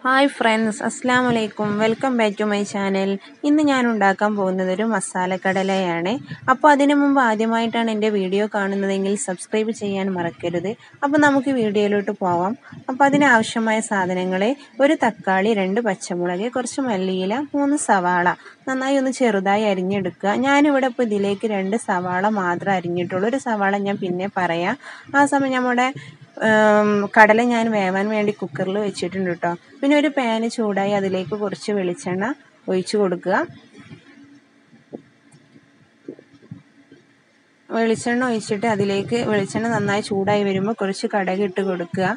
hi friends അസ്സാം വലൈക്കും welcome back to my channel ഇന്ന് ഞാൻ ഉണ്ടാക്കാൻ പോകുന്നത് ഒരു മസാലക്കടലയാണ് അപ്പോൾ അതിനു മുമ്പ് ആദ്യമായിട്ടാണ് എൻ്റെ വീഡിയോ കാണുന്നതെങ്കിൽ സബ്സ്ക്രൈബ് ചെയ്യാൻ മറക്കരുത് അപ്പോൾ നമുക്ക് വീഡിയോയിലോട്ട് പോവാം അപ്പോൾ അതിനാവശ്യമായ സാധനങ്ങൾ ഒരു തക്കാളി രണ്ട് പച്ചമുളക് കുറച്ച് മല്ലിയില മൂന്ന് സവാള നന്നായി ഒന്ന് ചെറുതായി അരിഞ്ഞെടുക്കുക ഞാനിവിടെ ഇപ്പോൾ ഇതിലേക്ക് രണ്ട് സവാള മാത്രം അരിഞ്ഞിട്ടുള്ളൂ ഒരു സവാള ഞാൻ പിന്നെ പറയാം ആ സമയം നമ്മുടെ കടല ഞാൻ വേവാൻ വേണ്ടി കുക്കറിൽ വെച്ചിട്ടുണ്ട് കേട്ടോ പിന്നെ ഒരു പാന് ചൂടായി അതിലേക്ക് കുറച്ച് വെളിച്ചെണ്ണ ഒഴിച്ചു കൊടുക്കുക വെളിച്ചെണ്ണ ഒഴിച്ചിട്ട് അതിലേക്ക് വെളിച്ചെണ്ണ നന്നായി ചൂടായി വരുമ്പോൾ കുറച്ച് കടക് ഇട്ട് കൊടുക്കുക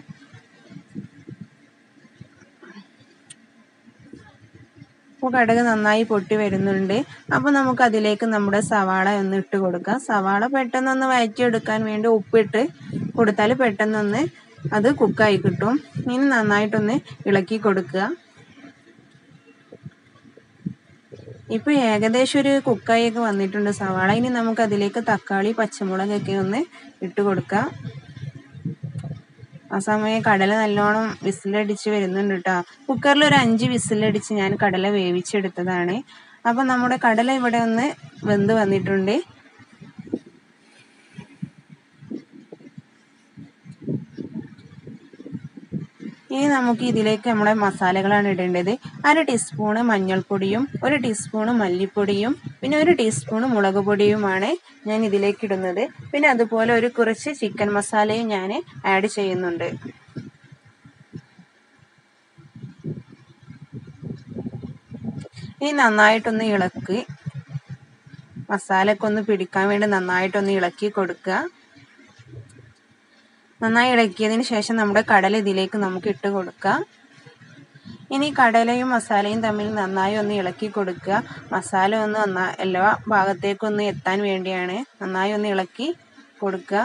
അപ്പോൾ കടുക് നന്നായി പൊട്ടി വരുന്നുണ്ട് അപ്പോൾ നമുക്ക് അതിലേക്ക് നമ്മുടെ സവാള ഒന്ന് ഇട്ട് കൊടുക്കാം സവാള പെട്ടെന്നൊന്ന് വഴറ്റിയെടുക്കാൻ വേണ്ടി ഉപ്പിട്ട് കൊടുത്താൽ പെട്ടെന്നൊന്ന് അത് കുക്കായി കിട്ടും ഇനി നന്നായിട്ടൊന്ന് ഇളക്കി കൊടുക്കുക ഇപ്പോൾ ഏകദേശം ഒരു കുക്കായൊക്കെ വന്നിട്ടുണ്ട് സവാള ഇനി നമുക്ക് അതിലേക്ക് തക്കാളി പച്ചമുളകൊക്കെ ഒന്ന് ഇട്ട് കൊടുക്കാം ആ സമയം കടല നല്ലോണം വിസിലടിച്ച് വരുന്നുണ്ട് കേട്ടോ കുക്കറിൽ ഒരു അഞ്ച് വിസിലടിച്ച് ഞാൻ കടല വേവിച്ചെടുത്തതാണ് അപ്പം നമ്മുടെ കടല ഇവിടെ ഒന്ന് വെന്ത് വന്നിട്ടുണ്ട് ഇനി നമുക്ക് ഇതിലേക്ക് നമ്മുടെ മസാലകളാണ് ഇടേണ്ടത് അര ടീസ്പൂണ് മഞ്ഞൾപ്പൊടിയും ഒരു ടീസ്പൂണ് മല്ലിപ്പൊടിയും പിന്നെ ഒരു ടീസ്പൂണ് മുളക് പൊടിയുമാണ് ഞാൻ ഇതിലേക്ക് ഇടുന്നത് പിന്നെ അതുപോലെ ഒരു കുറച്ച് ചിക്കൻ മസാലയും ഞാൻ ആഡ് ചെയ്യുന്നുണ്ട് ഇനി നന്നായിട്ടൊന്ന് ഇളക്കി മസാലയൊക്കെ ഒന്ന് പിടിക്കാൻ വേണ്ടി നന്നായിട്ടൊന്ന് ഇളക്കി കൊടുക്കുക നന്നായി ഇളക്കിയതിന് ശേഷം നമ്മുടെ കടല ഇതിലേക്ക് നമുക്ക് ഇട്ട് കൊടുക്കാം ഇനി കടലയും മസാലയും തമ്മിൽ നന്നായി ഒന്ന് ഇളക്കി കൊടുക്കുക മസാല ഒന്ന് നന്നാ എല്ലാ ഭാഗത്തേക്കൊന്ന് എത്താൻ വേണ്ടിയാണ് നന്നായി ഒന്ന് ഇളക്കി കൊടുക്കുക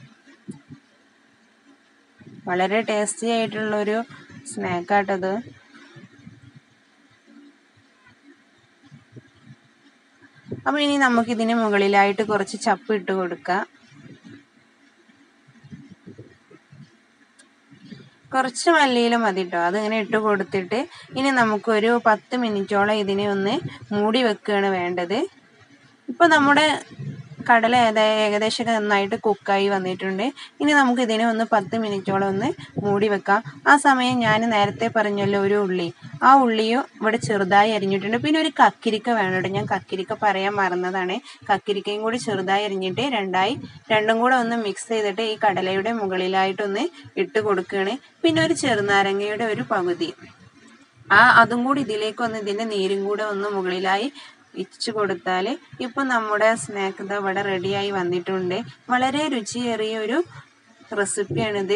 വളരെ ടേസ്റ്റി ആയിട്ടുള്ളൊരു സ്നാക്കാട്ടത് അപ്പോൾ ഇനി നമുക്കിതിന് മുകളിലായിട്ട് കുറച്ച് ചപ്പ് ഇട്ട് കൊടുക്കാം കുറച്ച് മല്ലിയില മതി കേട്ടോ അതിങ്ങനെ ഇട്ട് കൊടുത്തിട്ട് ഇനി നമുക്കൊരു പത്ത് മിനിറ്റോളം ഇതിനെ ഒന്ന് മൂടി വെക്കുകയാണ് വേണ്ടത് ഇപ്പോൾ നമ്മുടെ കടല ഏതാ ഏകദേശം നന്നായിട്ട് കുക്കായി വന്നിട്ടുണ്ട് ഇനി നമുക്ക് ഇതിനെ ഒന്ന് പത്ത് മിനിറ്റോളം ഒന്ന് മൂടി വെക്കാം ആ സമയം ഞാൻ നേരത്തെ പറഞ്ഞല്ലോ ഒരു ഉള്ളി ആ ഉള്ളിയും ഇവിടെ ചെറുതായി അരിഞ്ഞിട്ടുണ്ട് പിന്നെ ഒരു കക്കിരിക്ക വേണം ഞാൻ കക്കിരിക്ക പറയാൻ മറന്നതാണ് കക്കിരിക്കയും കൂടി ചെറുതായി അരിഞ്ഞിട്ട് രണ്ടായി രണ്ടും കൂടെ ഒന്ന് മിക്സ് ചെയ്തിട്ട് ഈ കടലയുടെ മുകളിലായിട്ടൊന്ന് ഇട്ട് കൊടുക്കുകയാണ് പിന്നെ ഒരു ചെറുനാരങ്ങയുടെ ഒരു പകുതി ആ അതും കൂടി ഇതിലേക്ക് ഒന്ന് ഇതിൻ്റെ നീരും കൂടെ ഒന്ന് മുകളിലായി ഇച്ചു കൊടുത്താൽ ഇപ്പം നമ്മുടെ സ്നാക്ക് ഇതാ ഇവിടെ റെഡിയായി വന്നിട്ടുണ്ട് വളരെ രുചിയേറിയ ഒരു റെസിപ്പിയാണിത്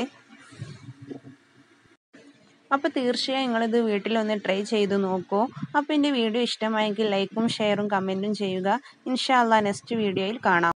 അപ്പോൾ തീർച്ചയായും നിങ്ങളിത് വീട്ടിലൊന്ന് ട്രൈ ചെയ്ത് നോക്കൂ അപ്പോൾ എൻ്റെ വീഡിയോ ഇഷ്ടമായെങ്കിൽ ലൈക്കും ഷെയറും കമൻറ്റും ചെയ്യുക ഇൻഷാല്ല നെക്സ്റ്റ് വീഡിയോയിൽ കാണാം